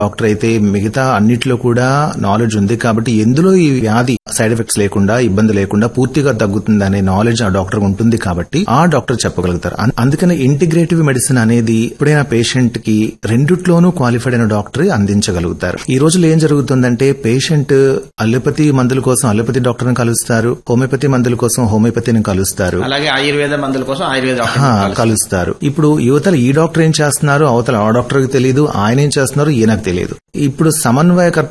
doctor అయితే మిగతా అన్నిట్లో కూడా నాలెడ్జ్ ఉంది కాబట్టి ఎందులో ఈ వ్యాధి సైడ్ ఎఫెక్ట్స్ లేకుండా ఇబ్బంది లేకుండా పూర్తిగా తగ్గుతుంది అనే నాలెడ్జ్ ఆ డాక్టర్ ఉంటుంది కాబట్టి ఆ డాక్టర్ చెప్పగలుగుతారు అం- అందుకని ఇంటిగ్రేటివ్ మెడిసిన్ అనేది ఎప్పుడైనా పేషెంట్ కి రెండిట్లోనూ క్వాలిఫైడ్ అయిన డాక్టర్ అందించగలుగుతారు ఈ రోజుల్లో ఏం జరుగుతుందంటే పేషెంట్ అలోపతి మందుల కోసం అలోపతి డాక్టర్ని కలుస్తారు హోమియోపతి మందుల కోసం హోమియోపతిని కలుస్తారు అలాగే ఆయుర్వేద మందుల కోసం ఆయుర్వేద డాక్టర్ హా, కలుస్తారు ఇప్పుడు యువతలు ఈ డాక్టర్ ఏం చేస్తున్నారు అవతల ఆ డాక్టర్కి తెలియదు ఆయన ఏం చేస్తున్నారు ఈయనకు తెలియదు ఇప్పుడు సమన్వయకర్త